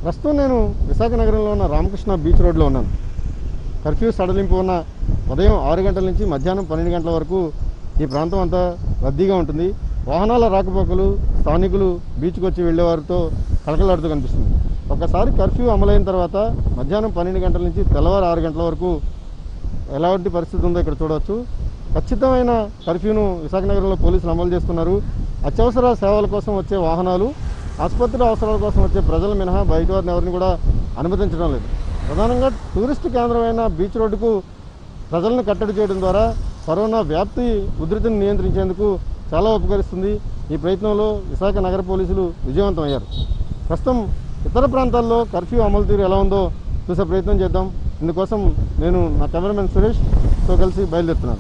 ప్రస్తుతం నేను విశాఖ నగరంలో ఉన్న రామకృష్ణ బీచ్ రోడ్లో ఉన్నాను కర్ఫ్యూ సడలింపు ఉన్న ఉదయం ఆరు గంటల నుంచి మధ్యాహ్నం పన్నెండు గంటల వరకు ఈ ప్రాంతం అంతా రద్దీగా ఉంటుంది వాహనాల రాకపోకలు స్థానికులు బీచ్కి వచ్చి వెళ్ళేవారితో కలకలాడుతూ కనిపిస్తుంది ఒకసారి కర్ఫ్యూ అమలైన తర్వాత మధ్యాహ్నం పన్నెండు గంటల నుంచి తెల్లవారు ఆరు గంటల వరకు ఎలాంటి పరిస్థితి ఉందో ఇక్కడ చూడవచ్చు ఖచ్చితమైన కర్ఫ్యూను విశాఖ నగరంలో పోలీసులు అమలు చేస్తున్నారు అత్యవసర సేవల కోసం వచ్చే వాహనాలు ఆసుపత్రి అవసరాల కోసం వచ్చే ప్రజలు మినహా బయట వారిని ఎవరిని కూడా అనుమతించడం లేదు ప్రధానంగా టూరిస్ట్ కేంద్రమైన బీచ్ రోడ్డుకు ప్రజలను కట్టడి చేయడం ద్వారా కరోనా వ్యాప్తి ఉధృతిని నియంత్రించేందుకు చాలా ఉపకరిస్తుంది ఈ ప్రయత్నంలో విశాఖ నగర పోలీసులు విజయవంతమయ్యారు ప్రస్తుతం ఇతర ప్రాంతాల్లో కర్ఫ్యూ అమలు తీరు ఎలా ఉందో చూసే ప్రయత్నం చేద్దాం ఇందుకోసం నేను నా కెమెరామెన్ సురేష్తో కలిసి బయలుదేరుతున్నాను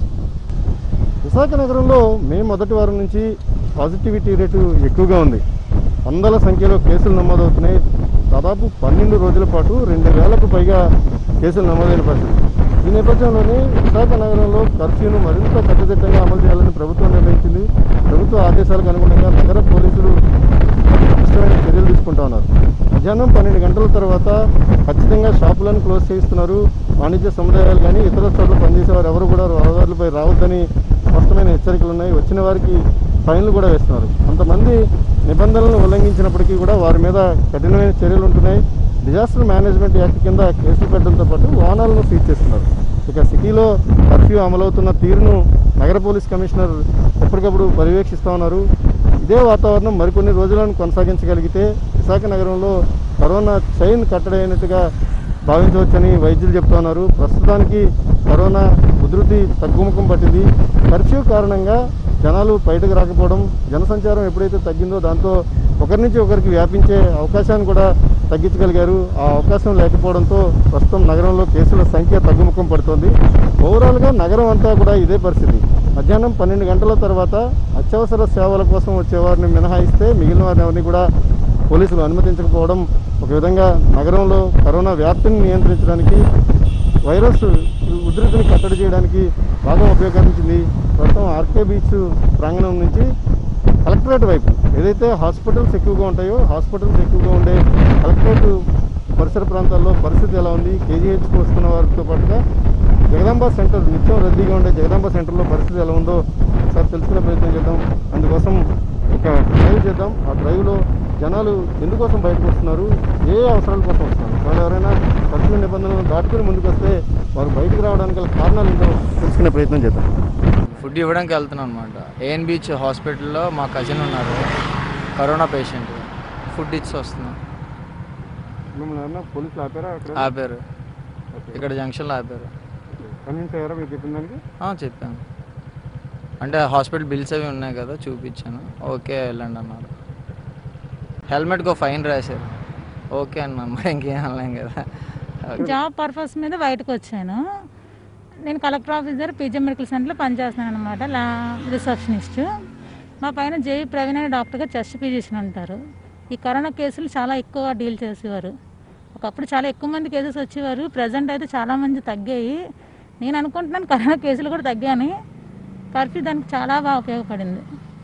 విశాఖ నగరంలో మే మొదటి వారం నుంచి పాజిటివిటీ రేటు ఎక్కువగా ఉంది వందల సంఖ్యలో కేసులు నమోదవుతున్నాయి దాదాపు పన్నెండు రోజుల పాటు రెండు వేలకు పైగా కేసులు నమోదైన పరిస్థితి ఈ నేపథ్యంలోనే విశాఖ నగరంలో కర్ఫ్యూను మరింత కట్టుదిట్టంగా అమలు చేయాలని ప్రభుత్వం నిర్ణయించింది ప్రభుత్వ ఆదేశాలకు అనుగుణంగా నగర పోలీసులు పటిష్టమైన చర్యలు తీసుకుంటా ఉన్నారు మధ్యాహ్నం పన్నెండు గంటల తర్వాత ఖచ్చితంగా షాపులను క్లోజ్ చేయిస్తున్నారు వాణిజ్య సముదాయాలు కానీ ఇతర చోట్ల పనిచేసేవారు ఎవరు కూడా రహదారులపై రావద్దని స్పష్టమైన హెచ్చరికలు ఉన్నాయి వచ్చిన వారికి ఫైన్లు కూడా వేస్తున్నారు కొంతమంది నిబంధనలను ఉల్లంఘించినప్పటికీ కూడా వారి మీద కఠినమైన చర్యలు ఉంటున్నాయి డిజాస్టర్ మేనేజ్మెంట్ యాక్ట్ కింద కేసులు పెట్టడంతో పాటు వాహనాలను సీజ్ చేస్తున్నారు ఇక సిటీలో కర్ఫ్యూ అమలవుతున్న తీరును నగర పోలీస్ కమిషనర్ ఎప్పటికప్పుడు పర్యవేక్షిస్తూ ఉన్నారు ఇదే వాతావరణం మరికొన్ని రోజులను కొనసాగించగలిగితే విశాఖ నగరంలో కరోనా చైన్ కట్టడైనట్టుగా భావించవచ్చని వైద్యులు చెప్తున్నారు ప్రస్తుతానికి కరోనా ఉధృతి తగ్గుముఖం పట్టింది కర్ఫ్యూ కారణంగా జనాలు బయటకు రాకపోవడం జనసంచారం ఎప్పుడైతే తగ్గిందో దాంతో ఒకరి నుంచి ఒకరికి వ్యాపించే అవకాశాన్ని కూడా తగ్గించగలిగారు ఆ అవకాశం లేకపోవడంతో ప్రస్తుతం నగరంలో కేసుల సంఖ్య తగ్గుముఖం పడుతోంది ఓవరాల్గా నగరం అంతా కూడా ఇదే పరిస్థితి మధ్యాహ్నం పన్నెండు గంటల తర్వాత అత్యవసర సేవల కోసం వచ్చేవారిని మినహాయిస్తే మిగిలిన వారిని ఎవరిని కూడా పోలీసులు అనుమతించకపోవడం ఒక విధంగా నగరంలో కరోనా వ్యాప్తిని నియంత్రించడానికి వైరస్ ఉధృతిని కట్టడి చేయడానికి బాగా ఉపయోగించింది ప్రస్తుతం ఆర్కే బీచ్ ప్రాంగణం నుంచి కలెక్టరేట్ వైపు ఏదైతే హాస్పిటల్స్ ఎక్కువగా ఉంటాయో హాస్పిటల్స్ ఎక్కువగా ఉండే కలెక్టరేట్ పరిసర ప్రాంతాల్లో పరిస్థితి ఎలా ఉంది కేజీహెచ్కి వస్తున్న వారితో పాటుగా జగదాంబ సెంటర్ నిత్యం రద్దీగా ఉండే జగదాంబ సెంటర్లో పరిస్థితి ఎలా ఉందో ఒకసారి తెలుసుకునే ప్రయత్నం చేద్దాం అందుకోసం ఒక డ్రైవ్ చేద్దాం ఆ డ్రైవ్లో జనాలు ఎందుకోసం బయటకు వస్తున్నారు ఏ అవసరాల కోసం వస్తున్నారు వాళ్ళు ఎవరైనా కర్ఫ్యూ నిబంధనలను దాటుకుని ముందుకు వస్తే వారు బయటకు రావడానికి గల కారణాలు ఏంటో తెలుసుకునే ప్రయత్నం చేద్దాం ఫుడ్ ఇవ్వడానికి వెళ్తున్నాను అనమాట ఏఎన్ బీచ్ హాస్పిటల్లో మా కజిన్ ఉన్నారు కరోనా పేషెంట్ ఫుడ్ ఇచ్చి వస్తున్నాం మిమ్మల్ని ఏమన్నా పోలీసులు ఆపారా అక్కడ ఆపారు ఇక్కడ జంక్షన్లో ఆపారు కన్విన్స్ అయ్యారా మీకు చెప్పిన దానికి ఆ, చెప్పాను అంటే హాస్పిటల్ బిల్స్ అవి ఉన్నాయి కదా చూపించాను ఓకే వెళ్ళండి అన్నారు హెల్మెట్కి ఒక ఫైన్ రాశారు ఓకే అన్నాను మరి ఇంకేం అనలేం కదా జాబ్ పర్పస్ మీద బయటకు వచ్చాను నేను కలెక్టర్ ఆఫీసర్ పీజీ మెడికల్ సెంటర్లో పనిచేస్తున్నాను అనమాట లా రిసెప్షనిస్ట్ మా పైన జేవి ప్రవీణ్ అనే డాక్టర్గా చెస్ట్ ఫిజిషియన్ ఉంటారు ఈ కరోనా కేసులు చాలా ఎక్కువ డీల్ చేసేవారు ఒకప్పుడు చాలా ఎక్కువ మంది కేసెస్ వచ్చేవారు ప్రజెంట్ అయితే చాలా మంది తగ్గాయి నేను అనుకుంటున్నాను కరోనా కేసులు కూడా తగ్గాయని కర్ఫ్యూ దానికి చాలా బాగా ఉపయోగపడింది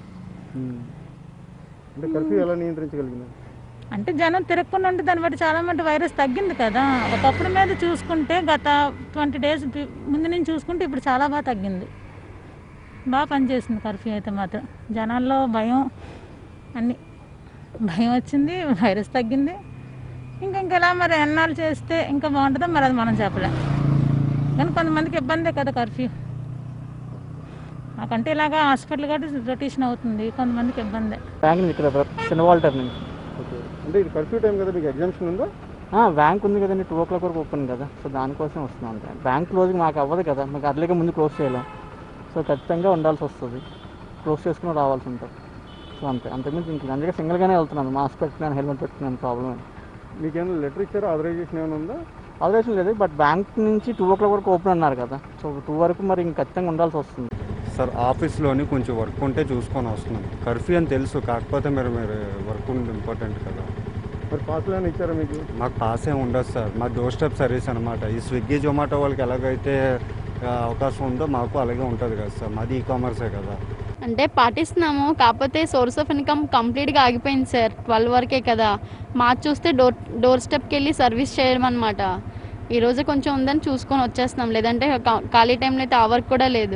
అంటే కర్ఫ్యూ ఎలా నియంత్రించగలిగినారు అంటే జనం తిరగకుండా ఉంటే దాన్ని బట్టి చాలా మంది వైరస్ తగ్గింది కదా ఒకప్పుడు మీద చూసుకుంటే గత ట్వంటీ డేస్ ముందు నుంచి చూసుకుంటే ఇప్పుడు చాలా బాగా తగ్గింది బాగా పనిచేసింది కర్ఫ్యూ అయితే మాత్రం జనాల్లో భయం అన్ని భయం వచ్చింది వైరస్ తగ్గింది ఇంకా ఇంకెలా మరి ఎన్నాళ్ళు చేస్తే ఇంకా బాగుంటుందో మరి అది మనం చెప్పలేం కానీ కొంతమందికి ఇబ్బందే కదా కర్ఫ్యూ నాకంటే ఇలాగా హాస్పిటల్ కాబట్టి రొటేషన్ అవుతుంది కొంతమందికి ఇబ్బందే బ్యాంక్ నుంచి ఇక్కడ చిన్నవాల్టర్ నుంచి ఓకే అంటే ఇది కర్ఫ్యూ టైం కదా మీకు ఎగ్జామ్షన్ ఉందా ఆ, బ్యాంక్ ఉంది కదండి టూ ఓ క్లాక్ వరకు ఓపెన్ కదా సో దానికోసం వస్తున్నాం అంతే బ్యాంక్ క్లోజింగ్ మాకు అవ్వదు కదా మాకు అర్లీగా ముందు క్లోజ్ చేయలేం సో ఖచ్చితంగా ఉండాల్సి వస్తుంది క్లోజ్ చేసుకుని రావాల్సి ఉంటుంది సో అంతే అంతకుమించి ఇంక అందుకే సింగిల్గానే వెళ్తున్నాను మాస్క్ పెట్టుకున్నాను హెల్మెట్ పెట్టుకున్నాను ప్రాబ్లం మీకేమైనా లెటర్ ఇచ్చారా ఆథరైజేషన్ ఏమైనా ఉందా ఆల్రెడీ లేదు బట్ బ్యాంక్ నుంచి టూ ఓ క్లాక్ వరకు ఓపెన్ అన్నారు కదా సో టూ వరకు మరి ఇంక ఖచ్చితంగా ఉండాల్సి వస్తుంది సార్ ఆఫీస్లోని కొంచెం వర్క్ ఉంటే చూసుకొని వస్తున్నాం కర్ఫ్యూ అని తెలుసు కాకపోతే మీరు మీరు వర్క్ ఉంది ఇంపార్టెంట్ కదా మరి పాస్లు ఏమైనా ఇచ్చారా మీకు మాకు పాస్ ఏమి ఉండదు సార్ మా డోర్ స్టెప్ సర్వీస్ అనమాట ఈ స్విగ్గీ జొమాటో వాళ్ళకి ఎలాగైతే ఆ, అవకాశం ఉందో మాకు అలాగే ఉంటుంది కదా సార్ మాది ఈ కామర్సే కదా అంటే పాటిస్తున్నాము కాకపోతే సోర్స్ ఆఫ్ ఇన్కమ్ కంప్లీట్గా ఆగిపోయింది సార్ ట్వెల్వ్ వరకే కదా మార్చి చూస్తే డోర్ డోర్ స్టెప్కి వెళ్ళి సర్వీస్ చేయడం అనమాట ఈరోజు కొంచెం ఉందని చూసుకొని వచ్చేస్తున్నాం లేదంటే కా- ఖాళీ టైంలో అయితే ఆ వర్క్ కూడా లేదు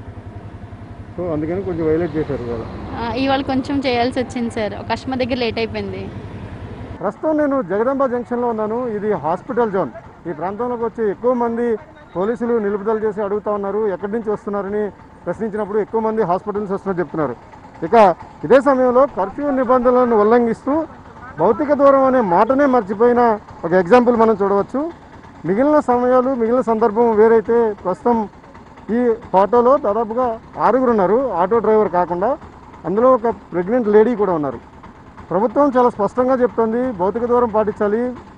సో అందుకని కొంచెం వైలేట్ చేశారు కదా ఆ, ఇవాళ కొంచెం చేయాల్సి వచ్చింది సార్ ఒక కస్టమర్ దగ్గర లేట్ అయిపోయింది ప్రస్తుతం నేను జగదంబ జంక్షన్లో ఉన్నాను ఇది హాస్పిటల్ జోన్ ఈ ప్రాంతంలోకి వచ్చి ఎక్కువ మంది పోలీసులు నిలుపుదల చేసి అడుగుతా ఉన్నారు ఎక్కడి నుంచి వస్తున్నారని ప్రశ్నించినప్పుడు ఎక్కువ మంది హాస్పిటల్ నుంచి వస్తున్నారని చెప్తున్నారు ఇక ఇదే సమయంలో కర్ఫ్యూ నిబంధనలను ఉల్లంఘిస్తూ భౌతిక దూరం అనే మాటనే మర్చిపోయిన ఒక ఎగ్జాంపుల్ మనం చూడవచ్చు మిగిలిన సమయాలు మిగిలిన సందర్భం వేరైతే ప్రస్తుతం ఈ ఆటోలో దాదాపుగా ఆరుగురు ఉన్నారు ఆటో డ్రైవర్ కాకుండా అందులో ఒక ప్రెగ్నెంట్ లేడీ కూడా ఉన్నారు ప్రభుత్వం చాలా స్పష్టంగా చెప్తుంది భౌతిక దూరం పాటించాలి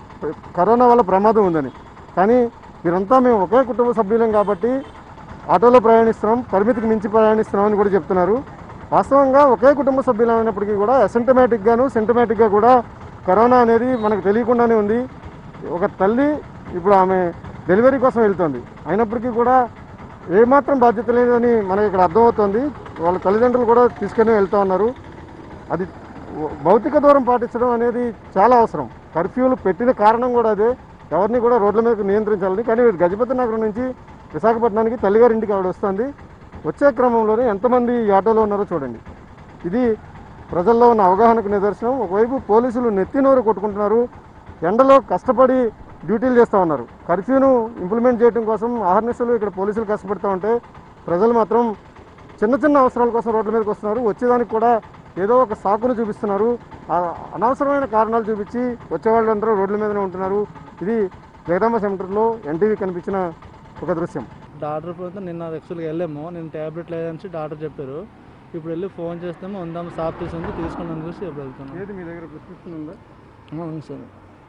కరోనా వల్ల ప్రమాదం ఉందని కానీ వీరంతా మేము ఒకే కుటుంబ సభ్యులం కాబట్టి ఆటోలో ప్రయాణిస్తున్నాం పరిమితికి మించి ప్రయాణిస్తున్నాం అని కూడా చెప్తున్నారు వాస్తవంగా ఒకే కుటుంబ సభ్యులం అయినప్పటికీ కూడా అసింటమేటిక్గాను సింటమేటిక్గా కూడా కరోనా అనేది మనకు తెలియకుండానే ఉంది ఒక తల్లి ఇప్పుడు ఆమె డెలివరీ కోసం వెళ్తుంది అయినప్పటికీ కూడా ఏమాత్రం బాధ్యత లేదని మనకి ఇక్కడ అర్థమవుతుంది వాళ్ళ తల్లిదండ్రులు కూడా తీసుకొని వెళ్తూ ఉన్నారు అది భౌతిక దూరం పాటించడం అనేది చాలా అవసరం కర్ఫ్యూలు పెట్టిన కారణం కూడా అదే ఎవరిని కూడా రోడ్ల మీద నియంత్రించాలని కానీ గజపతి నగరం నుంచి విశాఖపట్నానికి తల్లిగారింటికి ఆవిడ వస్తుంది వచ్చే క్రమంలోనే ఎంతమంది ఈ ఆటోలో ఉన్నారో చూడండి ఇది ప్రజల్లో ఉన్న అవగాహనకు నిదర్శనం ఒకవైపు పోలీసులు నెత్తినోరు కొట్టుకుంటున్నారు ఎండలో కష్టపడి డ్యూటీలు చేస్తూ ఉన్నారు కర్ఫ్యూను ఇంప్లిమెంట్ చేయడం కోసం ఆహర్నిశలు ఇక్కడ పోలీసులు కష్టపడుతూ ఉంటే ప్రజలు మాత్రం చిన్న చిన్న అవసరాల కోసం రోడ్ల మీదకి వస్తున్నారు వచ్చేదానికి కూడా ఏదో ఒక సాకును చూపిస్తున్నారు ఆ అనవసరమైన కారణాలు చూపించి వచ్చేవాళ్ళందరూ రోడ్ల మీదనే ఉంటున్నారు ఇది జగదాంబ సెంటర్లో ఎన్టీవీ కనిపించిన ఒక దృశ్యం డాక్టర్ పోతే నిన్న యాక్చువల్గా వెళ్ళాము నేను ట్యాబ్లెట్ లేదని డాక్టర్ చెప్పారు ఇప్పుడు వెళ్ళి ఫోన్ చేస్తాము ఉందాం షాప్ తీసుకుంది తీసుకున్నాను చూసి ఇప్పుడు వెళ్తున్నాం ఏది మీ దగ్గర ప్రిస్క్రిప్షన్ ఉందా అవును సార్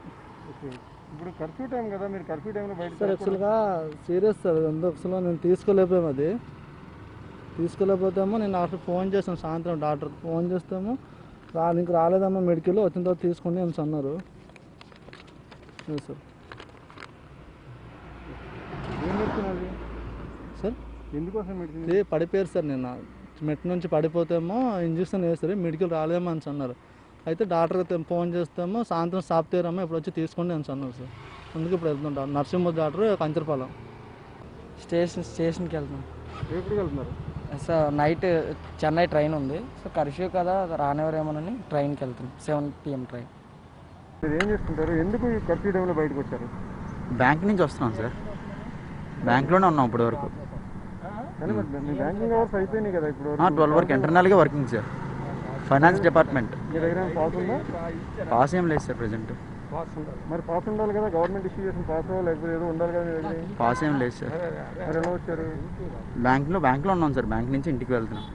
ఓకే ఇప్పుడు కర్ఫ్యూ టైం కదా మీరు కర్ఫ్యూ టైంలో బయట సార్ యాక్చువల్గా సీరియస్ సార్ ఎందుకు అసలు నేను తీసుకోలేకపోయాము అది తీసుకోలేకపోతాము నేను డాక్టర్ ఫోన్ చేస్తాను సాయంత్రం డాక్టర్ ఫోన్ చేస్తాము రా నీకు రాలేదమ్మా మెడికల్ వచ్చిన తర్వాత తీసుకోండి అని అన్నారు లేదు సార్ ఏం చెప్తున్నది సార్ ఎందుకోసం మెడిసిన్ ఇది పడిపోయారు సార్ నిన్న మెట్ నుంచి పడిపోతేమో ఇంజక్షన్ వేస్తారు మెడికల్ రాలేమో అని అన్నారు అయితే డాక్టర్కి ఫోన్ చేస్తాము సాయంత్రం స్టాప్ తీరమ్మా ఇప్పుడు వచ్చి తీసుకోండి అని అన్నారు సార్ అందుకే ఇప్పుడు వెళ్తున్నాం నర్సింహ డాక్టర్ కంచరపాలెం స్టేషన్ స్టేషన్కి వెళ్తాం ఎక్కడికి వెళ్తున్నారు సార్ నైట్ చెన్నై ట్రైన్ ఉంది సో కర్ఫ్యూ కదా రానివ్వరేమోనని ట్రైన్కి వెళ్తాం సెవెన్ పిఎం ట్రైన్ మీరు ఏం చేస్తుంటారు ఎందుకు ఈ కర్ఫ్యూ టైంలో బయటకు వచ్చారు బ్యాంక్ నుంచి వస్తున్నాం సార్ బ్యాంక్లోనే ఉన్నాం ఇప్పటి వరకు కానీ మరి మీ బ్యాంకింగ్ అవర్స్ అయిపోయినాయి కదా ఇప్పుడు ట్వెల్వ్ వరకు ఇంటర్నల్గా వర్కింగ్ సార్ ఫైనాన్స్ డిపార్ట్మెంట్ మీ దగ్గర ఏమైనా పాస్ ఉందా పాస్ ఏం లేదు సార్ ప్రజెంట్ మరి పాస్ ఉండాలి కదా గవర్నమెంట్ ఇష్యూ చేసిన పాస్ లేకపోతే ఏదో ఉండాలి కదా మీ దగ్గర పాస్ ఏం లేదు సార్ మరి ఎలా వచ్చారు బ్యాంక్లో బ్యాంక్లో ఉన్నాం సార్ బ్యాంక్ నుంచి ఇంటికి వెళ్తున్నాం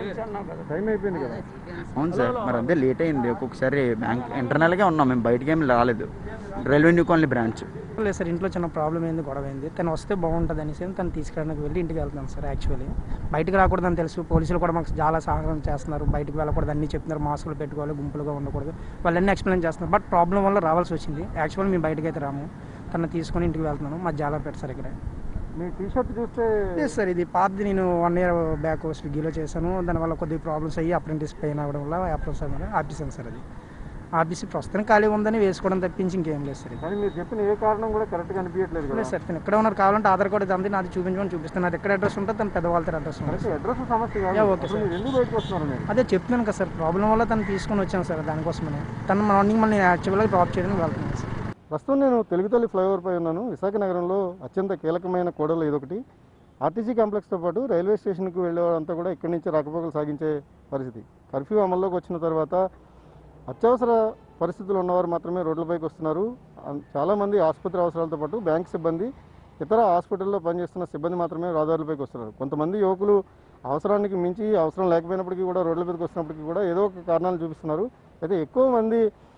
టైం అయిపోయింది కదా అవును సార్ మరి అదే లేట్ అయింది ఒక్కొక్కసారి బ్యాంక్ ఇంటర్నల్గా ఉన్నాం మేము బయటికి ఏమి రాలేదు రెవెన్యూ కాలనీ బ్రాంచ్ లేదు సార్ ఇంట్లో చిన్న ప్రాబ్లం అయింది గొడవ అయింది తను వస్తే బాగుంటుంది అనేసి తను తీసుకెళ్ళడానికి వెళ్ళి ఇంటికి వెళ్తాను సార్ యాక్చువల్లీ బయటకు రాకూడదని తెలుసు పోలీసులు కూడా మాకు చాలా సహాయం చేస్తున్నారు బయటకు వెళ్ళకూడదు అన్ని చెప్తున్నారు మాస్కులు పెట్టుకోవాలి గుంపులుగా ఉండకూడదు వాళ్ళన్నీ ఎక్స్ప్లెయిన్ చేస్తున్నారు బట్ ప్రాబ్లం వల్ల రావాల్సి వచ్చింది యాక్చువల్ మేము బయటకు అయితే రాము తను తీసుకొని ఇంటికి వెళ్తున్నాను మా జాలా సార్ ఇక్కడ మీ టీ షర్ట్ చూస్తే లేదు సార్ ఇది పాతది నేను వన్ ఇయర్ బ్యాక్ స్విగ్గీలో చేశాను దానివల్ల కొద్దిగా ప్రాబ్లమ్స్ అయ్యి అప్రెంటిస్ పెయిన్ అవ్వడం వల్ల అప్రెంటిస్ ఆపేసాను సార్ అది ఆపేసి ప్రస్తుతం ఖాళీ ఉందని వేసుకోవడం తప్పించి ఇంకేం లేదు సార్ ఇది. కానీ మీరు చెప్పిన ఏ కారణం కూడా కరెక్ట్గా అనిపించట్లేదు కదా లేదు సార్ తను ఎక్కడ ఉన్నారు కావాలంటే ఆధార్ కార్డు తంది నాది చూపించమని చూపిస్తాను నాది ఎక్కడ అడ్రస్ ఉంటే తన పెద్దవాళ్ళ అడ్రస్ ఉంది కరెక్ట్ అడ్రస్ సమస్య కాదు యా, ఓకే అసలు మీరు ఎందుకు బయటకు వస్తున్నారు మీరు అదే చెప్తున్నాను కదా సార్ ప్రాబ్లం వల్ల తను తీసుకొని వచ్చాను సార్ దానికోసమని తను మార్నింగ్ మళ్ళీ యాక్చువల్గా డ్రాప్ చేయడానికి వెళ్తున్నాను సార్ ప్రస్తుతం నేను తెలుగుతల్లి ఫ్లైఓవర్ పై ఉన్నాను విశాఖ నగరంలో అత్యంత కీలకమైన కూడలు ఇదొకటి ఆర్టీసీ కాంప్లెక్స్తో పాటు రైల్వే స్టేషన్కి వెళ్ళేవారంతా కూడా ఇక్కడి నుంచి రాకపోకలు సాగించే పరిస్థితి కర్ఫ్యూ అమల్లోకి వచ్చిన తర్వాత అత్యవసర పరిస్థితులు ఉన్నవారు మాత్రమే రోడ్లపైకి వస్తున్నారు అన్- చాలామంది ఆసుపత్రి అవసరాలతో పాటు బ్యాంక్ సిబ్బంది ఇతర హాస్పిటల్లో పనిచేస్తున్న సిబ్బంది మాత్రమే రహదారులపైకి వస్తున్నారు కొంతమంది యువకులు అవసరానికి మించి అవసరం లేకపోయినప్పటికీ కూడా రోడ్ల మీదకి వస్తున్నప్పటికీ కూడా ఏదో ఒక కారణాలు చూపిస్తున్నారు అయితే ఎక్కువ మంది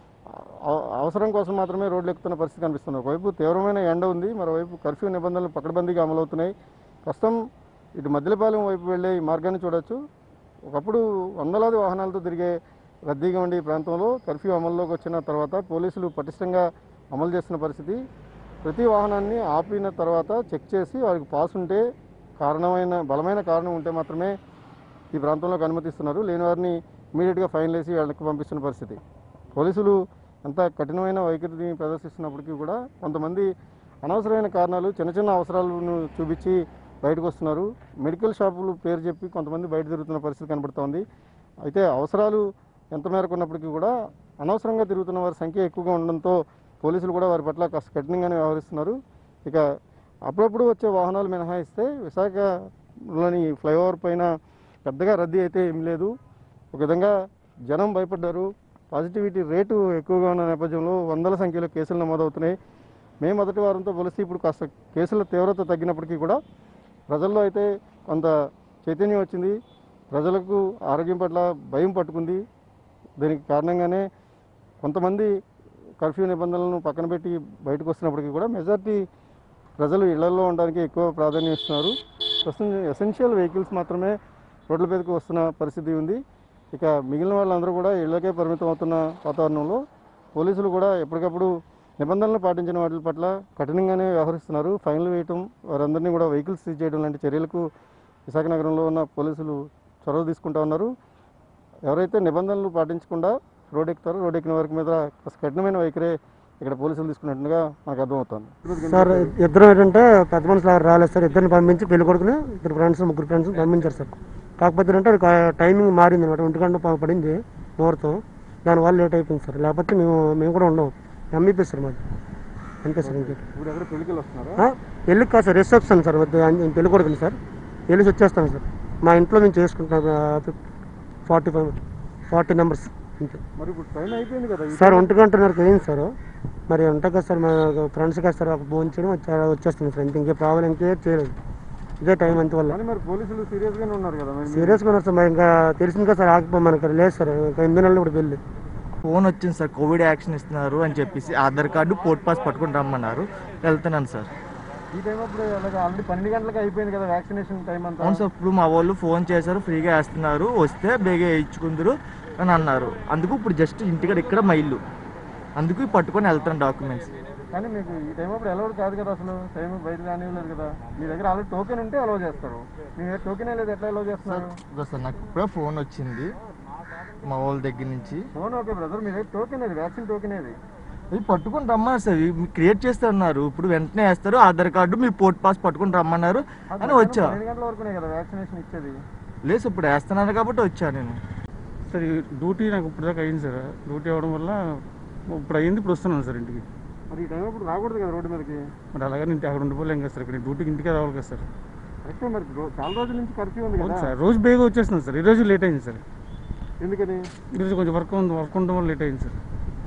అవ- అవసరం కోసం మాత్రమే రోడ్లు ఎక్కుతున్న పరిస్థితి కనిపిస్తుంది ఒకవైపు తీవ్రమైన ఎండ ఉంది మరోవైపు కర్ఫ్యూ నిబంధనలు పకడ్బందీగా అమలవుతున్నాయి ప్రస్తుతం ఇటు మద్దిలపాలెం వైపు వెళ్ళే ఈ మార్గాన్ని చూడొచ్చు ఒకప్పుడు వందలాది వాహనాలతో తిరిగే రద్దీగా ఉండే ఈ ప్రాంతంలో కర్ఫ్యూ అమల్లోకి వచ్చిన తర్వాత పోలీసులు పటిష్టంగా అమలు చేస్తున్న పరిస్థితి ప్రతి వాహనాన్ని ఆపిన తర్వాత చెక్ చేసి వారికి పాస్ ఉంటే కారణమైన బలమైన కారణం ఉంటే మాత్రమే ఈ ప్రాంతంలోకి అనుమతిస్తున్నారు లేని వారిని ఇమీడియట్గా ఫైన్ వేసి వాళ్ళకి పంపిస్తున్న పరిస్థితి పోలీసులు ఎంత కఠినమైన వైఖరిని ప్రదర్శిస్తున్నప్పటికీ కూడా కొంతమంది అనవసరమైన కారణాలు చిన్న చిన్న అవసరాలను చూపించి బయటకు వస్తున్నారు మెడికల్ షాపులు పేరు చెప్పి కొంతమంది బయట తిరుగుతున్న పరిస్థితి కనబడుతోంది అయితే అవసరాలు ఎంత మేరకు ఉన్నప్పటికీ కూడా అనవసరంగా తిరుగుతున్న వారి సంఖ్య ఎక్కువగా ఉండడంతో పోలీసులు కూడా వారి పట్ల కాస్త కఠినంగానే వ్యవహరిస్తున్నారు ఇక అప్పుడప్పుడు వచ్చే వాహనాలు మినహాయిస్తే విశాఖలోని ఫ్లైఓవర్ పైన పెద్దగా రద్దీ అయితే ఏం లేదు ఒక విధంగా జనం భయపడ్డారు పాజిటివిటీ రేటు ఎక్కువగా ఉన్న నేపథ్యంలో వందల సంఖ్యలో కేసులు నమోదవుతున్నాయి మే మొదటి వారంతో పోలిస్తే ఇప్పుడు కాస్త కేసుల తీవ్రత తగ్గినప్పటికీ కూడా ప్రజల్లో అయితే కొంత చైతన్యం వచ్చింది ప్రజలకు ఆరోగ్యం పట్ల భయం పట్టుకుంది దీనికి కారణంగానే కొంతమంది కర్ఫ్యూ నిబంధనలను పక్కన పెట్టి బయటకు వస్తున్నప్పటికీ కూడా మెజార్టీ ప్రజలు ఇళ్లలో ఉండడానికి ఎక్కువ ప్రాధాన్యం ఇస్తున్నారు ప్రస్తుతం ఎసెన్షియల్ వెహికల్స్ మాత్రమే రోడ్ల మీదకి వస్తున్న పరిస్థితి ఉంది ఇక మిగిలిన వాళ్ళందరూ కూడా ఇళ్లకే పరిమితం అవుతున్న వాతావరణంలో పోలీసులు కూడా ఎప్పటికప్పుడు నిబంధనలు పాటించిన వాటి పట్ల కఠినంగానే వ్యవహరిస్తున్నారు ఫైన్లు వేయటం వారందరినీ కూడా వెహికల్స్ సీజ్ చేయడం లాంటి చర్యలకు విశాఖ నగరంలో ఉన్న పోలీసులు చొరవ తీసుకుంటా ఉన్నారు ఎవరైతే నిబంధనలు పాటించకుండా రోడ్ ఎక్కుతారో రోడ్ ఎక్కిన వారికి మీద కాస్త కఠినమైన వైఖరే ఇక్కడ పోలీసులు తీసుకున్నట్టుగా నాకు అర్థమవుతుంది సార్ ఇద్దరు ఏంటంటే పెద్ద మనుషులు ఎవరు రాలేదు సార్ ఇద్దరిని పంపించి పెళ్లి కొడుకుని ఇద్దరు ఫ్రెండ్స్ ముగ్గురు ఫ్రెండ్స్ పంపించారు సార్ కాకపోతే ఏంటంటే అది కా- టైమింగ్ మారింది అనమాట ఒంటి గంట ప- పడింది ముహూర్తం దానివల్ల లేట్ అయిపోయింది సార్ లేకపోతే మేము మేము కూడా ఉండం ఎంబీపీ సార్ మాది అంతే సార్ ఇంకే ఇప్పుడు ఎక్కడ పెళ్లికి వస్తున్నారా ఆ, పెళ్ళికి కాదు సార్ రిసెప్షన్ సార్ మధ్య ఆయన పెళ్లి కొడుకుని సార్ వెళ్ళి వచ్చేస్తాం సార్ మా ఇంట్లో మేము చేసుకుంటాం ఫార్టీ ఫైవ్ ఫార్టీ నెంబర్స్ అంతే మరి ఇప్పుడు టైం అయిపోయింది కదా ఈ సార్ ఒంటి గంటన్నరకు అయింది సార్ మరి ఉంటుంది కదా సార్ మా ఫ్రెండ్స్ కదా సార్ ఒక ఫోన్ చేయడం వచ్చా వచ్చేస్తుంది సార్ ఇంక ఇంకే ప్రాబ్లం ఇంకేం చేయలేదు ఇదే టైం అంతవల్ల కానీ మరి పోలీసులు సీరియస్ గానే ఉన్నారు కదా మరి మీరు- సీరియస్గా ఉన్నారు సార్ మరి ఇంకా తెలిసింది కదా సార్ ఆగిపో మనకి లేదు సార్ ఇంకా ఎనిమిది నెలలు ఇప్పుడు వెళ్ళి ఫోన్ వచ్చింది సార్ కోవిడ్ యాక్షన్ ఇస్తున్నారు అని చెప్పేసి ఆధార్ కార్డు పోర్ట్ పాస్ పట్టుకుని రమ్మన్నారు వెళ్తున్నాను సార్ ఈ టైం అప్పుడు అలాగే ఆల్రెడీ పన్నెండు గంటలకు అయిపోయింది కదా వ్యాక్సినేషన్ టైం అంతా అవును సార్ ఇప్పుడు మా వాళ్ళు ఫోన్ చేశారు ఫ్రీగా వేస్తున్నారు వస్తే బేగ వేయించుకుందరు అని అన్నారు అందుకు ఇప్పుడు జస్ట్ ఇంటికాడ ఇక్కడ మా ఇల్లు అందుకు ఇవి పట్టుకొని వెళ్తాను డాక్యుమెంట్స్ కానీ మీకు ఈ టైం అప్పుడు అలౌడ్ కాదు కదా అసలు టైం బయట రానివ్వలేదు కదా మీ దగ్గర ఆల్రెడీ టోకెన్ ఉంటే అలౌ చేస్తారు మీ దగ్గర టోకెన్ లేదు ఎట్లా అలౌ చేస్తున్నారు ఇదిగో సార్ నాకు ఇప్పుడే ఫోన్ వచ్చింది మా వాళ్ళ దగ్గర నుంచి ఫోన్ ఓకే బ్రదర్ మీ దగ్గర టోకెన్ ఏది వ్యాక్సిన్ టోకెన్ ఏది ఇవి పట్టుకొని రమ్మన్నారు సార్ ఇవి క్రియేట్ చేస్తున్నారు ఇప్పుడు వెంటనే వేస్తారు ఆధార్ కార్డు మీ పోర్ట్ పాస్ పట్టుకొని రమ్మన్నారు అని వచ్చా పన్నెండు గంటల వరకునే కదా వ్యాక్సినేషన్ ఇచ్చేది లేదు సార్ ఇప్పుడు వేస్తున్నారు కాబట్టి వచ్చా నేను సార్ ఈ డ్యూటీ నాకు ఇప్పుడు దాకా అయింది సార్ డ్యూటీ అవ్వడం వల్ల ఇప్పుడు అయింది ఇప్పుడు వస్తున్నాను సార్ ఇంటికి మరి ఈ టైం అప్పుడు రాకూడదు కదా రోడ్డు మీదకి మరి అలాగే ఇంటి అక్కడ ఉండిపోలేం కదా సార్ ఇక్కడ డ్యూటీకి ఇంటికే రావాలి కదా సార్ కరెక్టే మరి రో- చాలా రోజుల నుంచి కర్ఫ్యూ ఉంది అవును కదా సార్ రోజు బేగా వచ్చేస్తున్నాను సార్ ఈరోజు లేట్ అయింది సార్ ఎందుకని ఈరోజు కొంచెం వర్క్ ఉంది వర్క్ ఉండడం వల్ల లేట్ అయింది సార్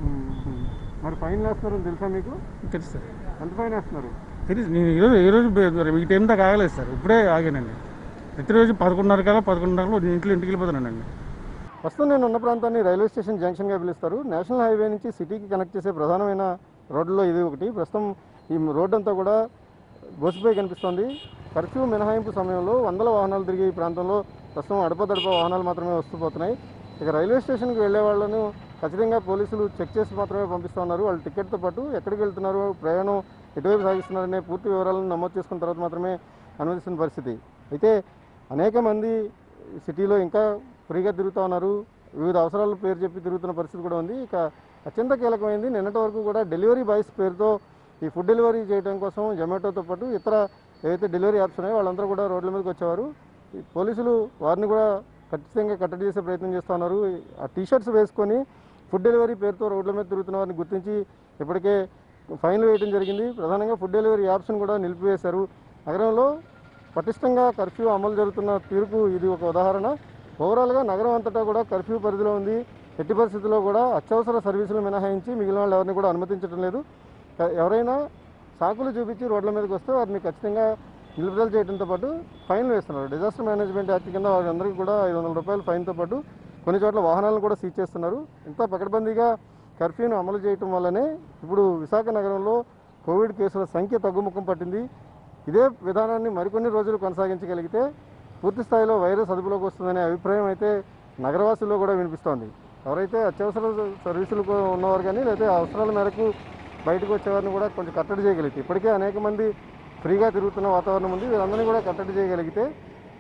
మరి ఫైన్ వేస్తున్నారని తెలుసా మీకు తెలుసు సార్ ఎంత ఫైన్ వేస్తున్నారు తెలుసు నేను ఈరోజు ఈరోజు బే- ఈ టైం దాకా ఆగలేదు సార్ ఇప్పుడే ఆగానండి ప్రతిరోజు పదకొండున్నర కల్లా పదకొండున్నరలో నేను ఇంట్లో ఇంటికి వెళ్ళిపోతానండి ప్రస్తుతం నేను ఉన్న ప్రాంతాన్ని రైల్వే స్టేషన్ జంక్షన్గా పిలుస్తారు నేషనల్ హైవే నుంచి సిటీకి కనెక్ట్ చేసే ప్రధానమైన రోడ్లలో ఇది ఒకటి ప్రస్తుతం ఈ రోడ్ అంతా కూడా బోసిపోయి కనిపిస్తోంది కర్ఫ్యూ మినహాయింపు సమయంలో వందల వాహనాలు తిరిగే ఈ ప్రాంతంలో ప్రస్తుతం అడపదడప వాహనాలు మాత్రమే వస్తూ పోతున్నాయి ఇక రైల్వే స్టేషన్కి వెళ్ళే వాళ్ళను ఖచ్చితంగా పోలీసులు చెక్ చేసి మాత్రమే పంపిస్తూ ఉన్నారు వాళ్ళు టికెట్తో పాటు ఎక్కడికి వెళ్తున్నారు ప్రయాణం ఎటువైపు సాగిస్తున్నారనే పూర్తి వివరాలను నమోదు చేసుకున్న తర్వాత మాత్రమే అనుమతిస్తున్న పరిస్థితి అయితే అనేక మంది సిటీలో ఇంకా ఫ్రీగా తిరుగుతూ ఉన్నారు వివిధ అవసరాల పేరు చెప్పి తిరుగుతున్న పరిస్థితి కూడా ఉంది ఇక అత్యంత కీలకమైంది నిన్నటి వరకు కూడా డెలివరీ బాయ్స్ పేరుతో ఈ ఫుడ్ డెలివరీ చేయడం కోసం జొమాటోతో పాటు ఇతర ఏవైతే డెలివరీ యాప్స్ ఉన్నాయో వాళ్ళందరూ కూడా రోడ్ల మీదకి వచ్చేవారు ఈ పోలీసులు వారిని కూడా ఖచ్చితంగా కట్టడి చేసే ప్రయత్నం చేస్తూ ఉన్నారు ఆ టీషర్ట్స్ వేసుకొని ఫుడ్ డెలివరీ పేరుతో రోడ్ల మీద తిరుగుతున్న వారిని గుర్తించి ఇప్పటికే ఫైన్లు వేయడం జరిగింది ప్రధానంగా ఫుడ్ డెలివరీ యాప్స్ను కూడా నిలిపివేశారు నగరంలో పటిష్టంగా కర్ఫ్యూ అమలు జరుగుతున్న తీరుకు ఇది ఒక ఉదాహరణ ఓవరాల్గా నగరం అంతటా కూడా కర్ఫ్యూ పరిధిలో ఉంది ఎట్టి పరిస్థితుల్లో కూడా అత్యవసర సర్వీసులు మినహాయించి మిగిలిన వాళ్ళు ఎవరిని కూడా అనుమతించడం లేదు ఎ- ఎవరైనా సాకులు చూపించి రోడ్ల మీదకి వస్తే వారిని ఖచ్చితంగా నిలుపుదల చేయడంతో పాటు ఫైన్లు వేస్తున్నారు డిజాస్టర్ మేనేజ్మెంట్ యాక్ట్ కింద వారందరికీ కూడా ఐదు వందల రూపాయల ఫైన్తో పాటు కొన్ని చోట్ల వాహనాలను కూడా సీజ్ చేస్తున్నారు ఇంత పకడ్బందీగా కర్ఫ్యూను అమలు చేయటం వల్లనే ఇప్పుడు విశాఖ నగరంలో కోవిడ్ కేసుల సంఖ్య తగ్గుముఖం పట్టింది ఇదే విధానాన్ని మరికొన్ని రోజులు కొనసాగించగలిగితే పూర్తి స్థాయిలో వైరస్ అదుపులోకి వస్తుందనే అభిప్రాయం అయితే నగరవాసుల్లో కూడా వినిపిస్తోంది ఎవరైతే అత్యవసర సర్వీసులు ఉన్నవారు కానీ లేకపోతే అవసరాల మేరకు బయటకు వచ్చేవారిని కూడా కొంచెం కట్టడి చేయగలిగితే ఇప్పటికే అనేక మంది ఫ్రీగా తిరుగుతున్న వాతావరణం ఉంది వీరందరినీ కూడా కట్టడి చేయగలిగితే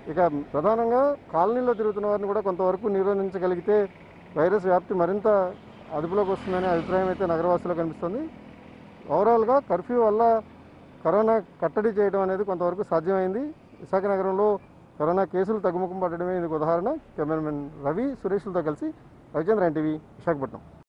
ఇక ప్రధానంగా కాలనీలో తిరుగుతున్న వారిని కూడా కొంతవరకు నిరోధించగలిగితే వైరస్ వ్యాప్తి మరింత అదుపులోకి వస్తుందనే అభిప్రాయం అయితే నగరవాసులో కనిపిస్తుంది ఓవరాల్గా కర్ఫ్యూ వల్ల కరోనా కట్టడి చేయడం అనేది కొంతవరకు సాధ్యమైంది విశాఖ నగరంలో కరోనా కేసులు తగ్గుముఖం పట్టడమే ఇందుకు ఉదాహరణ కెమెరామెన్ రవి సురేష్లతో కలిసి రవిచంద్ర ఎన్టీవీ విశాఖపట్నం